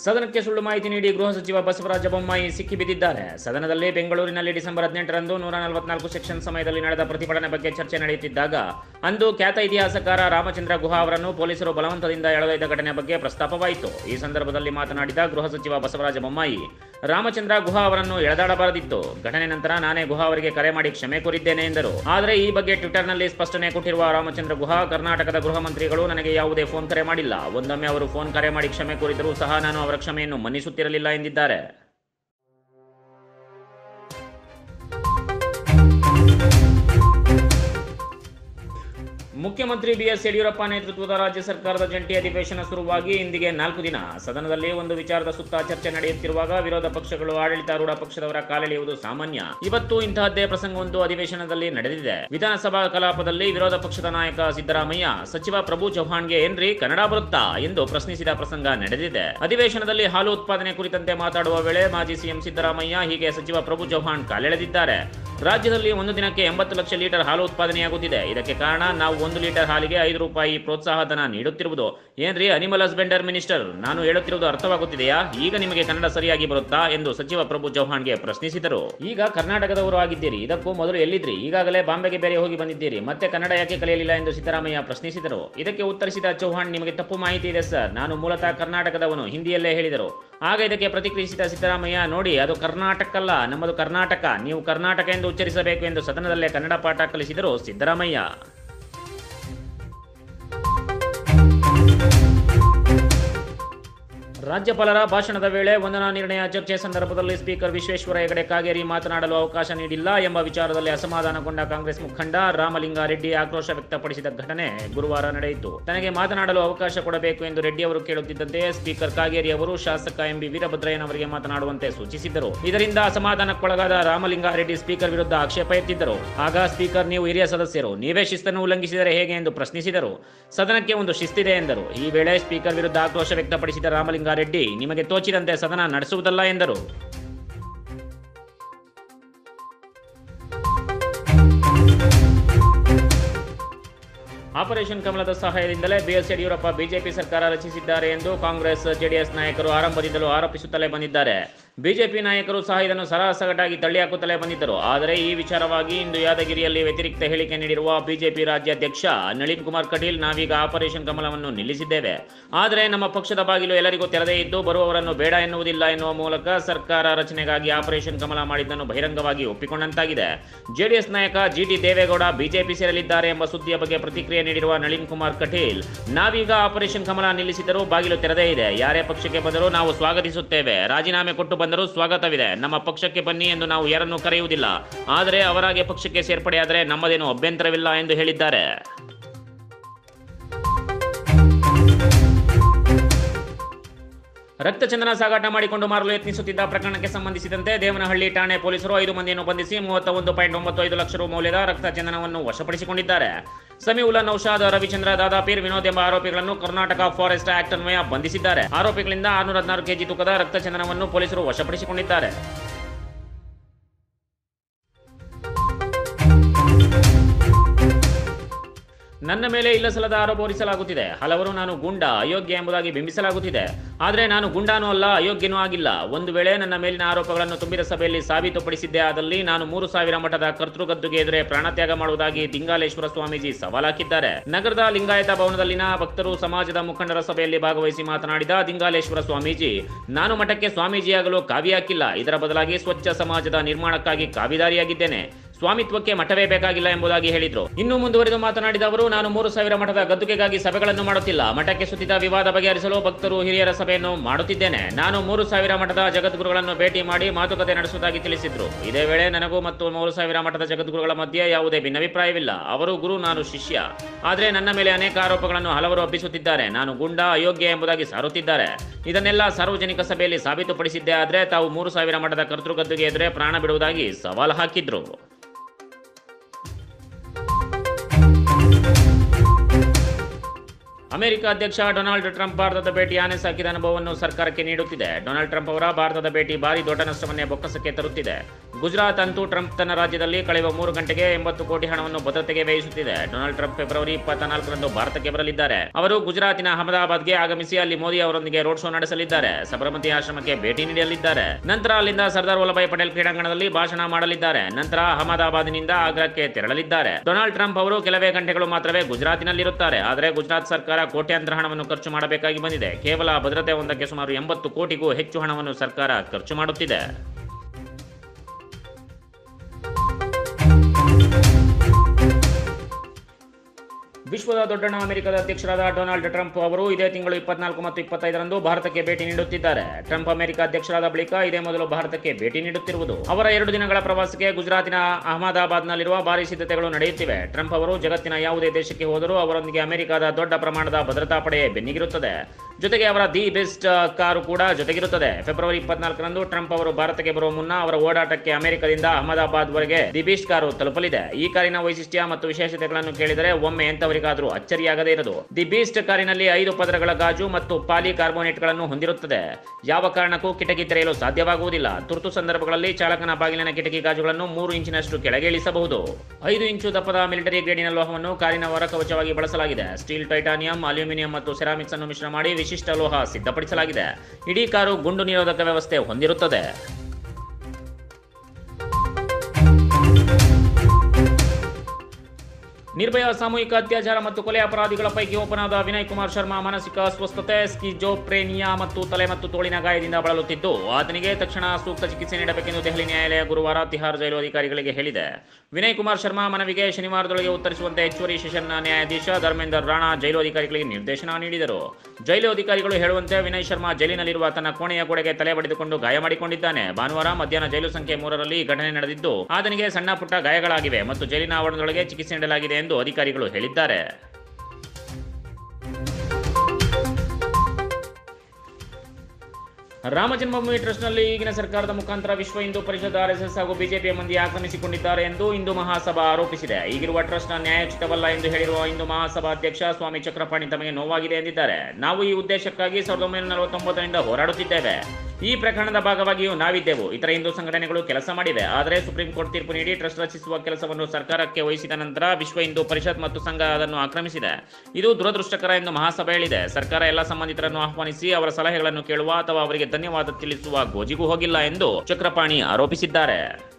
ಸದನಕ್ಕೆ ಸುಳ್ಳು ಮಾಹಿತಿ ನೀಡಿ ಗೃಹ ಸಚಿವ ಬಸವರಾಜ ಬೊಮ್ಮಾಯಿ ಸಿಕ್ಕಿಬಿದ್ದಿದ್ದಾರೆ ಸದನದಲ್ಲಿ ಬೆಂಗಳೂರಿನಲ್ಲಿ ಡಿಸೆಂಬರ್ ಹದಿನೆಂಟರಂದು ನೂರ ನಲವತ್ನಾಲ್ಕು ಸೆಕ್ಷನ್ ಸಮಯದಲ್ಲಿ ನಡೆದ ಪ್ರತಿಭಟನೆ ಬಗ್ಗೆ ಚರ್ಚೆ ನಡೆಯುತ್ತಿದ್ದಾಗ ಅಂದು ಖ್ಯಾತ ಇತಿಹಾಸಕಾರ ರಾಮಚಂದ್ರ ಗುಹಾ ಅವರನ್ನು ಪೊಲೀಸರು ಬಲವಂತದಿಂದ ಎಳೆದೊಯ್ದ ಘಟನೆ ಬಗ್ಗೆ ಪ್ರಸ್ತಾಪವಾಯಿತು ಈ ಸಂದರ್ಭದಲ್ಲಿ ಮಾತನಾಡಿದ ಗೃಹ ಸಚಿವ ಬಸವರಾಜ ಬೊಮ್ಮಾಯಿ ರಾಮಚಂದ್ರ ಗುಹಾ ಅವರನ್ನು ಎಳೆದಾಡಬಾರದಿತ್ತು ಘಟನೆ ನಂತರ ನಾನೇ ಗುಹಾ ಅವರಿಗೆ ಕರೆ ಮಾಡಿ ಕ್ಷಮೆ ಕೋರಿದ್ದೇನೆ ಎಂದರು ಆದರೆ ಈ ಬಗ್ಗೆ ಟ್ವಿಟರ್ನಲ್ಲಿ ಸ್ಪಷ್ಟನೆ ಕೊಟ್ಟಿರುವ ರಾಮಚಂದ್ರ ಗುಹಾ ಕರ್ನಾಟಕದ ಗೃಹ ಮಂತ್ರಿಗಳು ನನಗೆ ಯಾವುದೇ ಫೋನ್ ಕರೆ ಮಾಡಿಲ್ಲ ಒಂದೊಮ್ಮೆ ಅವರು ಫೋನ್ ಕರೆ ಮಾಡಿ ಕ್ಷಮೆ ಕೋರಿದರೂ ಸಹ ನಾನು ಅವರ ಕ್ಷಮೆಯನ್ನು ಮನ್ನಿಸುತ್ತಿರಲಿಲ್ಲ ಎಂದಿದ್ದಾರೆ ಮುಖ್ಯಮಂತ್ರಿ ಬಿಎಸ್ ಯಡಿಯೂರಪ್ಪ ನೇತೃತ್ವದ ರಾಜ್ಯ ಸರ್ಕಾರದ ಜಂಟಿ ಅಧಿವೇಶನ ಶುರುವಾಗಿ ಇಂದಿಗೆ ನಾಲ್ಕು ದಿನ ಸದನದಲ್ಲಿ ಒಂದು ವಿಚಾರದ ಸುತ್ತ ಚರ್ಚೆ ನಡೆಯುತ್ತಿರುವಾಗ ವಿರೋಧ ಪಕ್ಷಗಳು ಆಡಳಿತಾರೂಢ ಪಕ್ಷದವರ ಕಾಲೆಳೆಯುವುದು ಸಾಮಾನ್ಯ ಇವತ್ತು ಇಂತಹದ್ದೇ ಪ್ರಸಂಗವೊಂದು ಅಧಿವೇಶನದಲ್ಲಿ ನಡೆದಿದೆ ವಿಧಾನಸಭಾ ಕಲಾಪದಲ್ಲಿ ವಿರೋಧ ಪಕ್ಷದ ನಾಯಕ ಸಿದ್ದರಾಮಯ್ಯ ಸಚಿವ ಪ್ರಭು ಚೌಹಾಣ್ಗೆ ಏನ್ರಿ ಕನ್ನಡ ಬರುತ್ತಾ ಎಂದು ಪ್ರಶ್ನಿಸಿದ ಪ್ರಸಂಗ ನಡೆದಿದೆ ಅಧಿವೇಶನದಲ್ಲಿ ಹಾಲು ಉತ್ಪಾದನೆ ಕುರಿತಂತೆ ಮಾತಾಡುವ ವೇಳೆ ಮಾಜಿ ಸಿಎಂ ಸಿದ್ದರಾಮಯ್ಯ ಹೀಗೆ ಸಚಿವ ಪ್ರಭು ಚೌಹಾಣ್ ಕಾಲೆಳೆದಿದ್ದಾರೆ ರಾಜ್ಯದಲ್ಲಿ ಒಂದು ದಿನಕ್ಕೆ ಎಂಬತ್ತು ಲಕ್ಷ ಲೀಟರ್ ಹಾಲು ಉತ್ಪಾದನೆಯಾಗುತ್ತಿದೆ ಇದಕ್ಕೆ ಕಾರಣ ನಾವು ಒಂದು ಲೀಟರ್ ಹಾಲಿಗೆ ಐದು ರೂಪಾಯಿ ಪ್ರೋತ್ಸಾಹ ಧನ ನೀಡುತ್ತಿರುವುದು ಏನ್ರಿ ಅನಿಮಲ್ ಹಸ್ಬೆಂಡರ್ ಮಿನಿಸ್ಟರ್ ನಾನು ಹೇಳುತ್ತಿರುವುದು ಅರ್ಥವಾಗುತ್ತಿದೆಯಾ ಈಗ ನಿಮಗೆ ಕನ್ನಡ ಸರಿಯಾಗಿ ಬರುತ್ತಾ ಎಂದು ಸಚಿವ ಪ್ರಭು ಚೌಹಾಣ್ಗೆ ಪ್ರಶ್ನಿಸಿದರು ಈಗ ಕರ್ನಾಟಕದವರು ಆಗಿದ್ದೀರಿ ಇದಕ್ಕೂ ಮೊದಲು ಎಲ್ಲಿದ್ರಿ ಈಗಾಗಲೇ ಬಾಂಬೆಗೆ ಬೇರೆ ಹೋಗಿ ಬಂದಿದ್ದೀರಿ ಮತ್ತೆ ಕನ್ನಡ ಯಾಕೆ ಕಲಿಯಲಿಲ್ಲ ಎಂದು ಸಿದ್ದರಾಮಯ್ಯ ಪ್ರಶ್ನಿಸಿದರು ಇದಕ್ಕೆ ಉತ್ತರಿಸಿದ ಚೌಹಾಣ್ ನಿಮಗೆ ತಪ್ಪು ಮಾಹಿತಿ ಇದೆ ಸರ್ ನಾನು ಮೂಲತಃ ಕರ್ನಾಟಕದವನು ಹಿಂದಿಯಲ್ಲೇ ಹೇಳಿದರು ಆಗ ಇದಕ್ಕೆ ಪ್ರತಿಕ್ರಿಯಿಸಿದ ಸಿದ್ದರಾಮಯ್ಯ ನೋಡಿ ಅದು ಕರ್ನಾಟಕಲ್ಲ ನಮ್ಮದು ಕರ್ನಾಟಕ ನೀವು ಕರ್ನಾಟಕ ಎಂದು ಉಚ್ಚರಿಸಬೇಕು ಎಂದು ಸದನದಲ್ಲೇ ಕನ್ನಡ ಪಾಠ ಕಲಿಸಿದರು ಸಿದ್ದರಾಮಯ್ಯ ರಾಜ್ಯಪಾಲರ ಭಾಷಣದ ವೇಳೆ ವಂದನಾ ನಿರ್ಣಯ ಚರ್ಚೆ ಸಂದರ್ಭದಲ್ಲಿ ಸ್ಪೀಕರ್ ವಿಶ್ವೇಶ್ವರ ಹೆಗಡೆ ಕಾಗೇರಿ ಮಾತನಾಡಲು ಅವಕಾಶ ನೀಡಿಲ್ಲ ಎಂಬ ವಿಚಾರದಲ್ಲಿ ಅಸಮಾಧಾನಗೊಂಡ ಕಾಂಗ್ರೆಸ್ ಮುಖಂಡ ರಾಮಲಿಂಗಾರೆಡ್ಡಿ ಆಕ್ರೋಶ ವ್ಯಕ್ತಪಡಿಸಿದ ಘಟನೆ ಗುರುವಾರ ನಡೆಯಿತು ತನಗೆ ಮಾತನಾಡಲು ಅವಕಾಶ ಕೊಡಬೇಕು ಎಂದು ರೆಡ್ಡಿ ಅವರು ಕೇಳುತ್ತಿದ್ದಂತೆ ಸ್ಪೀಕರ್ ಕಾಗೇರಿ ಅವರು ಶಾಸಕ ಎಂಬಿ ವೀರಭದ್ರಯ್ಯನವರಿಗೆ ಮಾತನಾಡುವಂತೆ ಸೂಚಿಸಿದ್ದರು ಇದರಿಂದ ಅಸಮಾಧಾನಕ್ಕೊಳಗಾದ ರಾಮಲಿಂಗಾರೆಡ್ಡಿ ಸ್ಪೀಕರ್ ವಿರುದ್ಧ ಆಕ್ಷೇಪ ಎತ್ತಿದ್ದರು ಆಗ ಸ್ಪೀಕರ್ ನೀವು ಹಿರಿಯ ಸದಸ್ಯರು ನೀವೇ ಶಿಸ್ತನ್ನು ಉಲ್ಲಂಘಿಸಿದರೆ ಹೇಗೆ ಎಂದು ಪ್ರಶ್ನಿಸಿದರು ಸದನಕ್ಕೆ ಒಂದು ಶಿಸ್ತಿದೆ ಎಂದರು ಈ ವೇಳೆ ಸ್ಪೀಕರ್ ವಿರುದ್ಧ ಆಕ್ರೋಶ ವ್ಯಕ್ತಪಡಿಸಿದ ರಾಮಲಿಂಗಾರೆಡ್ಡಿ ನಿಮಗೆ ತೋಚಿದಂತೆ ಸದನ ನಡೆಸುವುದಲ್ಲ ಎಂದರು ಆಪರೇಷನ್ ಕಮಲದ ಸಹಾಯದಿಂದಲೇ ಬಿಎಸ್ ಯಡಿಯೂರಪ್ಪ ಬಿಜೆಪಿ ಸರ್ಕಾರ ರಚಿಸಿದ್ದಾರೆ ಎಂದು ಕಾಂಗ್ರೆಸ್ ಜೆಡಿಎಸ್ ನಾಯಕರು ಆರಂಭದಿಂದಲೂ ಆರೋಪಿಸುತ್ತಲೇ ಬಂದಿದ್ದಾರೆ ಬಿಜೆಪಿ ನಾಯಕರು ಸಹ ಇದನ್ನು ಸರಾಸಗಟಾಗಿ ತಳ್ಳಿಹಾಕುತ್ತಲೇ ಬಂದಿದ್ದರು ಆದರೆ ಈ ವಿಚಾರವಾಗಿ ಇಂದು ಯಾದಗಿರಿಯಲ್ಲಿ ವ್ಯತಿರಿಕ್ತ ಹೇಳಿಕೆ ನೀಡಿರುವ ಬಿಜೆಪಿ ರಾಜ್ಯಾಧ್ಯಕ್ಷ ನಳಿನ್ ಕುಮಾರ್ ಕಟೀಲ್ ನಾವೀಗ ಆಪರೇಷನ್ ಕಮಲವನ್ನು ನಿಲ್ಲಿಸಿದ್ದೇವೆ ಆದರೆ ನಮ್ಮ ಪಕ್ಷದ ಬಾಗಿಲು ಎಲ್ಲರಿಗೂ ತೆರೆದೇ ಇದ್ದು ಬರುವವರನ್ನು ಬೇಡ ಎನ್ನುವುದಿಲ್ಲ ಎನ್ನುವ ಮೂಲಕ ಸರ್ಕಾರ ರಚನೆಗಾಗಿ ಆಪರೇಷನ್ ಕಮಲ ಮಾಡಿದ್ದನ್ನು ಬಹಿರಂಗವಾಗಿ ಒಪ್ಪಿಕೊಂಡಂತಾಗಿದೆ ಜೆಡಿಎಸ್ ನಾಯಕ ಜಿಟಿ ದೇವೇಗೌಡ ಬಿಜೆಪಿ ಸೇರಲಿದ್ದಾರೆ ಎಂಬ ಸುದ್ದಿಯ ಬಗ್ಗೆ ಪ್ರತಿಕ್ರಿಯೆ ನೀಡಿರುವ ನಳಿನ್ ಕುಮಾರ್ ಕಟೀಲ್ ನಾವೀಗ ಆಪರೇಷನ್ ಕಮಲ ನಿಲ್ಲಿಸಿದರೂ ಬಾಗಿಲು ತೆರೆದೇ ಇದೆ ಯಾರೇ ಪಕ್ಷಕ್ಕೆ ಬಂದರೂ ನಾವು ಸ್ವಾಗತಿಸುತ್ತೇವೆ ರಾಜೀನಾಮೆ ಕೊಟ್ಟು ಬಂದರೂ ಸ್ವಾಗತವಿದೆ ನಮ್ಮ ಪಕ್ಷಕ್ಕೆ ಬನ್ನಿ ಎಂದು ನಾವು ಯಾರನ್ನೂ ಕರೆಯುವುದಿಲ್ಲ ಆದರೆ ಅವರಾಗೆ ಪಕ್ಷಕ್ಕೆ ಸೇರ್ಪಡೆಯಾದರೆ ನಮ್ಮದೇನು ಅಭ್ಯಂತರವಿಲ್ಲ ಎಂದು ಹೇಳಿದ್ದಾರೆ ರಕ್ತಚಂದನ ಸಾಗಾಟ ಮಾಡಿಕೊಂಡು ಮಾರಲು ಯತ್ನಿಸುತ್ತಿದ್ದ ಪ್ರಕರಣಕ್ಕೆ ಸಂಬಂಧಿಸಿದಂತೆ ದೇವನಹಳ್ಳಿ ಠಾಣೆ ಪೊಲೀಸರು ಐದು ಮಂದಿಯನ್ನು ಬಂಧಿಸಿ ಮೂವತ್ತ ಒಂದು ಪಾಯಿಂಟ್ ಒಂಬತ್ತು ಐದು ಲಕ್ಷ ರು ಮೌಲ್ಯದ ರಕ್ತಚಂದನವನ್ನು ವಶಪಡಿಸಿಕೊಂಡಿದ್ದಾರೆ ಸಮೀವುಲ್ಲಾ ನೌಶಾದ್ ರವಿಚಂದ್ರ ದಾದಾಪೀರ್ ವಿನೋದ್ ಎಂಬ ಆರೋಪಿಗಳನ್ನು ಕರ್ನಾಟಕ ಫಾರೆಸ್ಟ್ ಆಕ್ಟ್ ಅನ್ವಯ ಬಂಧಿಸಿದ್ದಾರೆ ಆರೋಪಿಗಳಿಂದ ಆರುನೂರ ಹದಿನಾರು ಕೆಜಿ ತೂಕದ ರಕ್ತಚಂದನವನ್ನು ಪೊಲೀಸರು ವಶಪಡಿಸಿಕೊಂಡಿದ್ದಾರೆ ನನ್ನ ಮೇಲೆ ಇಲ್ಲಸಲ್ಲದ ಆರೋಪ ಹೊರಿಸಲಾಗುತ್ತಿದೆ ಹಲವರು ನಾನು ಗುಂಡ ಅಯೋಗ್ಯ ಎಂಬುದಾಗಿ ಬಿಂಬಿಸಲಾಗುತ್ತಿದೆ ಆದರೆ ನಾನು ಗುಂಡಾನೂ ಅಲ್ಲ ಅಯೋಗ್ಯನೂ ಆಗಿಲ್ಲ ಒಂದು ವೇಳೆ ನನ್ನ ಮೇಲಿನ ಆರೋಪಗಳನ್ನು ತುಂಬಿದ ಸಭೆಯಲ್ಲಿ ಸಾಬೀತುಪಡಿಸಿದ್ದೇ ಆದಲ್ಲಿ ನಾನು ಮೂರು ಸಾವಿರ ಮಠದ ಕರ್ತೃಗದ್ದುಗೆ ಎದುರೇ ಪ್ರಾಣತ್ಯಾಗ ಮಾಡುವುದಾಗಿ ದಿಂಗಾಲೇಶ್ವರ ಸ್ವಾಮೀಜಿ ಸವಾಲಾಕಿದ್ದಾರೆ ನಗರದ ಲಿಂಗಾಯತ ಭವನದಲ್ಲಿನ ಭಕ್ತರು ಸಮಾಜದ ಮುಖಂಡರ ಸಭೆಯಲ್ಲಿ ಭಾಗವಹಿಸಿ ಮಾತನಾಡಿದ ದಿಂಗಾಲೇಶ್ವರ ಸ್ವಾಮೀಜಿ ನಾನು ಮಠಕ್ಕೆ ಸ್ವಾಮೀಜಿಯಾಗಲು ಕಾವಿ ಹಾಕಿಲ್ಲ ಇದರ ಬದಲಾಗಿ ಸ್ವಚ್ಛ ಸಮಾಜದ ನಿರ್ಮಾಣಕ್ಕಾಗಿ ಕಾವಿದಾರಿಯಾಗಿದ್ದೇನೆ ಸ್ವಾಮಿತ್ವಕ್ಕೆ ಮಠವೇ ಬೇಕಾಗಿಲ್ಲ ಎಂಬುದಾಗಿ ಹೇಳಿದ್ರು ಇನ್ನು ಮುಂದುವರೆದು ಮಾತನಾಡಿದ ಅವರು ನಾನು ಮೂರು ಸಾವಿರ ಮಠದ ಗದ್ದುಗೆಗಾಗಿ ಸಭೆಗಳನ್ನು ಮಾಡುತ್ತಿಲ್ಲ ಮಠಕ್ಕೆ ಸುತ್ತಿದ ವಿವಾದ ಬಗೆಹರಿಸಲು ಭಕ್ತರು ಹಿರಿಯರ ಸಭೆಯನ್ನು ಮಾಡುತ್ತಿದ್ದೇನೆ ನಾನು ಮೂರು ಸಾವಿರ ಮಠದ ಜಗದ್ಗುರುಗಳನ್ನು ಭೇಟಿ ಮಾಡಿ ಮಾತುಕತೆ ನಡೆಸುವುದಾಗಿ ತಿಳಿಸಿದ್ರು ಇದೇ ವೇಳೆ ನನಗೂ ಮತ್ತು ಮೂರು ಸಾವಿರ ಮಠದ ಜಗದ್ಗುರುಗಳ ಮಧ್ಯೆ ಯಾವುದೇ ಭಿನ್ನಾಭಿಪ್ರಾಯವಿಲ್ಲ ಅವರು ಗುರು ನಾನು ಶಿಷ್ಯ ಆದರೆ ನನ್ನ ಮೇಲೆ ಅನೇಕ ಆರೋಪಗಳನ್ನು ಹಲವರು ಹಬ್ಬಿಸುತ್ತಿದ್ದಾರೆ ನಾನು ಗುಂಡ ಅಯೋಗ್ಯ ಎಂಬುದಾಗಿ ಸಾರುತ್ತಿದ್ದಾರೆ ಇದನ್ನೆಲ್ಲ ಸಾರ್ವಜನಿಕ ಸಭೆಯಲ್ಲಿ ಸಾಬೀತುಪಡಿಸಿದ್ದೇ ಆದರೆ ತಾವು ಮೂರು ಸಾವಿರ ಮಠದ ಕರ್ತೃಗದ್ದುಗೆ ಎದುರೇ ಪ್ರಾಣ ಬಿಡುವುದಾಗಿ ಸವಾಲು ಹಾಕಿದ್ರು ಅಮೆರಿಕ ಅಧ್ಯಕ್ಷ ಡೊನಾಲ್ಡ್ ಟ್ರಂಪ್ ಭಾರತದ ಭೇಟಿ ಆನೆ ಸಾಕಿದ ಅನುಭವವನ್ನು ಸರ್ಕಾರಕ್ಕೆ ನೀಡುತ್ತಿದೆ ಡೊನಾಲ್ಡ್ ಟ್ರಂಪ್ ಅವರ ಭಾರತದ ಭೇಟಿ ಭಾರಿ ದೊಡ್ಡ ನಷ್ಟವನ್ನೇ ಬೊಕ್ಕಸಕ್ಕೆ ತರುತ್ತಿದೆ ಗುಜರಾತ್ ಅಂತೂ ಟ್ರಂಪ್ ತನ್ನ ರಾಜ್ಯದಲ್ಲಿ ಕಳೆಯುವ ಮೂರು ಗಂಟೆಗೆ ಎಂಬತ್ತು ಕೋಟಿ ಹಣವನ್ನು ಭದ್ರತೆಗೆ ವ್ಯಯಿಸುತ್ತಿದೆ ಡೊನಾಲ್ಡ್ ಟ್ರಂಪ್ ಫೆಬ್ರವರಿ ಇಪ್ಪತ್ನಾಲ್ಕರಂದು ಭಾರತಕ್ಕೆ ಬರಲಿದ್ದಾರೆ ಅವರು ಗುಜರಾತಿನ ಅಹಮದಾಬಾದ್ಗೆ ಆಗಮಿಸಿ ಅಲ್ಲಿ ಮೋದಿ ಅವರೊಂದಿಗೆ ರೋಡ್ ಶೋ ನಡೆಸಲಿದ್ದಾರೆ ಸಬರಮತಿ ಆಶ್ರಮಕ್ಕೆ ಭೇಟಿ ನೀಡಲಿದ್ದಾರೆ ನಂತರ ಅಲ್ಲಿಂದ ಸರ್ದಾರ್ ವಲ್ಲಭಾಯ್ ಪಟೇಲ್ ಕ್ರೀಡಾಂಗಣದಲ್ಲಿ ಭಾಷಣ ಮಾಡಲಿದ್ದಾರೆ ನಂತರ ಅಹಮದಾಬಾದ್ನಿಂದ ಆಗ್ರಾಕ್ಕೆ ತೆರಳಲಿದ್ದಾರೆ ಡೊನಾಲ್ಡ್ ಟ್ರಂಪ್ ಅವರು ಕೆಲವೇ ಗಂಟೆಗಳು ಮಾತ್ರವೇ ಗುಜರಾತಿನಲ್ಲಿರುತ್ತಾರೆ ಆದರೆ ಗುಜರಾತ್ ಸರ್ಕಾರ ಕೋಟ್ಯಾಂತರ ಹಣವನ್ನು ಖರ್ಚು ಮಾಡಬೇಕಾಗಿ ಬಂದಿದೆ ಕೇವಲ ಭದ್ರತೆ ಒಂದಕ್ಕೆ ಸುಮಾರು ಎಂಬತ್ತು ಕೋಟಿಗೂ ಹೆಚ್ಚು ಹಣವನ್ನು ಸರ್ಕಾರ ಖರ್ಚು ಮಾಡುತ್ತಿದೆ ವಿಶ್ವದ ದೊಡ್ಡಣ್ಣ ಅಮೆರಿಕದ ಅಧ್ಯಕ್ಷರಾದ ಡೊನಾಲ್ಡ್ ಟ್ರಂಪ್ ಅವರು ಇದೇ ತಿಂಗಳು ಇಪ್ಪತ್ನಾಲ್ಕು ಮತ್ತು ಇಪ್ಪತ್ತೈದರಂದು ಭಾರತಕ್ಕೆ ಭೇಟಿ ನೀಡುತ್ತಿದ್ದಾರೆ ಟ್ರಂಪ್ ಅಮೆರಿಕ ಅಧ್ಯಕ್ಷರಾದ ಬಳಿಕ ಇದೇ ಮೊದಲು ಭಾರತಕ್ಕೆ ಭೇಟಿ ನೀಡುತ್ತಿರುವುದು ಅವರ ಎರಡು ದಿನಗಳ ಪ್ರವಾಸಕ್ಕೆ ಗುಜರಾತಿನ ಅಹಮದಾಬಾದ್ನಲ್ಲಿರುವ ಭಾರಿ ಸಿದ್ಧತೆಗಳು ನಡೆಯುತ್ತಿವೆ ಟ್ರಂಪ್ ಅವರು ಜಗತ್ತಿನ ಯಾವುದೇ ದೇಶಕ್ಕೆ ಹೋದರೂ ಅವರೊಂದಿಗೆ ಅಮೆರಿಕದ ದೊಡ್ಡ ಪ್ರಮಾಣದ ಭದ್ರತಾ ಪಡೆ ಬೆನ್ನಿಗಿರುತ್ತದೆ ಜೊತೆಗೆ ಅವರ ದಿ ಬೆಸ್ಟ್ ಕಾರು ಕೂಡ ಜೊತೆಗಿರುತ್ತದೆ ಫೆಬ್ರವರಿ ಇಪ್ಪತ್ನಾಲ್ಕರಂದು ಟ್ರಂಪ್ ಅವರು ಭಾರತಕ್ಕೆ ಬರುವ ಮುನ್ನ ಅವರ ಓಡಾಟಕ್ಕೆ ಅಮೆರಿಕದಿಂದ ಅಹಮದಾಬಾದ್ ವರೆಗೆ ದಿ ಬೆಸ್ಟ್ ಕಾರು ತಲುಪಲಿದೆ ಈ ಕಾರಿನ ವೈಶಿಷ್ಟ್ಯ ಮತ್ತು ವಿಶೇಷತೆಗಳನ್ನು ಕೇಳಿದರೆ ಒಮ್ಮೆ ಎಂತವರಿಗಾದರೂ ಅಚ್ಚರಿಯಾಗದೇ ಇರದು ದಿ ಬೀಸ್ಟ್ ಕಾರಿನಲ್ಲಿ ಐದು ಪದರಗಳ ಗಾಜು ಮತ್ತು ಪಾಲಿ ಕಾರ್ಬೋನೇಟ್ಗಳನ್ನು ಹೊಂದಿರುತ್ತದೆ ಯಾವ ಕಾರಣಕ್ಕೂ ಕಿಟಕಿ ತೆರೆಯಲು ಸಾಧ್ಯವಾಗುವುದಿಲ್ಲ ತುರ್ತು ಸಂದರ್ಭಗಳಲ್ಲಿ ಚಾಲಕನ ಬಾಗಿಲಿನ ಕಿಟಕಿ ಗಾಜುಗಳನ್ನು ಮೂರು ಇಂಚಿನಷ್ಟು ಕೆಳಗೆ ಇಳಿಸಬಹುದು ಐದು ಇಂಚು ದಪ್ಪದ ಮಿಲಿಟರಿ ಗ್ರೇಡಿನ ಲೋಹವನ್ನು ಕಾರಿನ ಹೊರಕವಚವಾಗಿ ಬಳಸಲಾಗಿದೆ ಸ್ಟೀಲ್ ಟೈಟಾನಿಯಂ ಅಲ್ಯೂಮಿನಿಯಂ ಮತ್ತು ಸೆರಾಮಿಕ್ಸ್ ಅನ್ನು ಮಿಶ್ರ ಮಾಡಿ ವಿಶಿಷ್ಟ ಲೋಹ ಸಿದ್ಧಪಡಿಸಲಾಗಿದೆ ಇಡೀ ಕಾರು ಗುಂಡು ನಿರೋಧಕ ವ್ಯವಸ್ಥೆ ಹೊಂದಿರುತ್ತದೆ ನಿರ್ಭಯ ಸಾಮೂಹಿಕ ಅತ್ಯಾಚಾರ ಮತ್ತು ಕೊಲೆ ಅಪರಾಧಿಗಳ ಪೈಕಿ ಒಬ್ಬನಾದ ವಿನಯ್ ಕುಮಾರ್ ಶರ್ಮಾ ಮಾನಸಿಕ ಅಸ್ವಸ್ಥತೆ ಸ್ಕಿಜೋಪ್ರೇನಿಯಾ ಮತ್ತು ತಲೆ ಮತ್ತು ತೋಳಿನ ಗಾಯದಿಂದ ಬಳಲುತ್ತಿದ್ದು ಆತನಿಗೆ ತಕ್ಷಣ ಸೂಕ್ತ ಚಿಕಿತ್ಸೆ ನೀಡಬೇಕೆಂದು ದೆಹಲಿ ನ್ಯಾಯಾಲಯ ಗುರುವಾರ ತಿಹಾರ್ ಜೈಲು ಅಧಿಕಾರಿಗಳಿಗೆ ಹೇಳಿದೆ ವಿನಯ್ ಕುಮಾರ್ ಶರ್ಮಾ ಮನವಿಗೆ ಶನಿವಾರದೊಳಗೆ ಉತ್ತರಿಸುವಂತೆ ಹೆಚ್ಚುವರಿ ಸೆಷನ್ನ ನ್ಯಾಯಾಧೀಶ ಧರ್ಮೇಂದರ್ ರಾಣಾ ಜೈಲು ಅಧಿಕಾರಿಗಳಿಗೆ ನಿರ್ದೇಶನ ನೀಡಿದರು ಜೈಲು ಅಧಿಕಾರಿಗಳು ಹೇಳುವಂತೆ ವಿನಯ್ ಶರ್ಮಾ ಜೈಲಿನಲ್ಲಿರುವ ತನ್ನ ಕೋಣೆಯ ಗೋಡೆಗೆ ತಲೆ ಬಡಿದುಕೊಂಡು ಗಾಯ ಮಾಡಿಕೊಂಡಿದ್ದಾನೆ ಭಾನುವಾರ ಮಧ್ಯಾಹ್ನ ಜೈಲು ಸಂಖ್ಯೆ ಮೂರರಲ್ಲಿ ಈ ಘಟನೆ ನಡೆದಿದ್ದು ಆತನಿಗೆ ಸಣ್ಣ ಪುಟ್ಟ ಗಾಯಗಳಾಗಿವೆ ಮತ್ತು ಜೈಲಿನ ಆವರಣದೊಳಗೆ ಚಿಕಿತ್ಸೆ ನೀಡಲಾಗಿದೆ ಎಂದು ಅಧಿಕಾರಿಗಳು ಹೇಳಿದ್ದಾರೆ ರಾಮ ಜನ್ಮಭೂಮಿ ಟ್ರಸ್ಟ್ನಲ್ಲಿ ಈಗಿನ ಸರ್ಕಾರದ ಮುಖಾಂತರ ವಿಶ್ವ ಹಿಂದೂ ಪರಿಷತ್ ಆರ್ಎಸ್ಎಸ್ ಹಾಗೂ ಬಿಜೆಪಿಯ ಮಂದಿ ಆಕ್ರಮಿಸಿಕೊಂಡಿದ್ದಾರೆ ಎಂದು ಹಿಂದೂ ಮಹಾಸಭಾ ಆರೋಪಿಸಿದೆ ಈಗಿರುವ ಟ್ರಸ್ಟ್ನ ನ್ಯಾಯೋಚಿತವಲ್ಲ ಎಂದು ಹೇಳಿರುವ ಹಿಂದೂ ಮಹಾಸಭಾ ಅಧ್ಯಕ್ಷ ಸ್ವಾಮಿ ಚಕ್ರಪಾಣಿ ತಮಗೆ ನೋವಾಗಿದೆ ಎಂದಿದ್ದಾರೆ ನಾವು ಈ ಉದ್ದೇಶಕ್ಕಾಗಿ ಸಾವಿರದ ಒಂಬೈನೂರ ನಲವತ್ತೊಂಬತ್ತರಿಂದ ಹೋರಾಡುತ್ತಿದ್ದೇವೆ ಈ ಪ್ರಕರಣದ ಭಾಗವಾಗಿಯೂ ನಾವಿದ್ದೆವು ಇತರ ಹಿಂದೂ ಸಂಘಟನೆಗಳು ಕೆಲಸ ಮಾಡಿವೆ ಆದರೆ ಸುಪ್ರೀಂ ಕೋರ್ಟ್ ತೀರ್ಪು ನೀಡಿ ಟ್ರಸ್ಟ್ ರಚಿಸುವ ಕೆಲಸವನ್ನು ಸರ್ಕಾರಕ್ಕೆ ವಹಿಸಿದ ನಂತರ ವಿಶ್ವ ಹಿಂದೂ ಪರಿಷತ್ ಮತ್ತು ಸಂಘ ಅದನ್ನು ಆಕ್ರಮಿಸಿದೆ ಇದು ದುರದೃಷ್ಟಕರ ಎಂದು ಮಹಾಸಭೆ ಹೇಳಿದೆ ಸರ್ಕಾರ ಎಲ್ಲ ಸಂಬಂಧಿತರನ್ನು ಆಹ್ವಾನಿಸಿ ಅವರ ಸಲಹೆಗಳನ್ನು ಕೇಳುವ ಅಥವಾ ಅವರಿಗೆ ಧನ್ಯವಾದ ತಿಳಿಸುವ ಗೋಜಿಗೂ ಹೋಗಿಲ್ಲ ಎಂದು ಚಕ್ರಪಾಣಿ ಆರೋಪಿಸಿದ್ದಾರೆ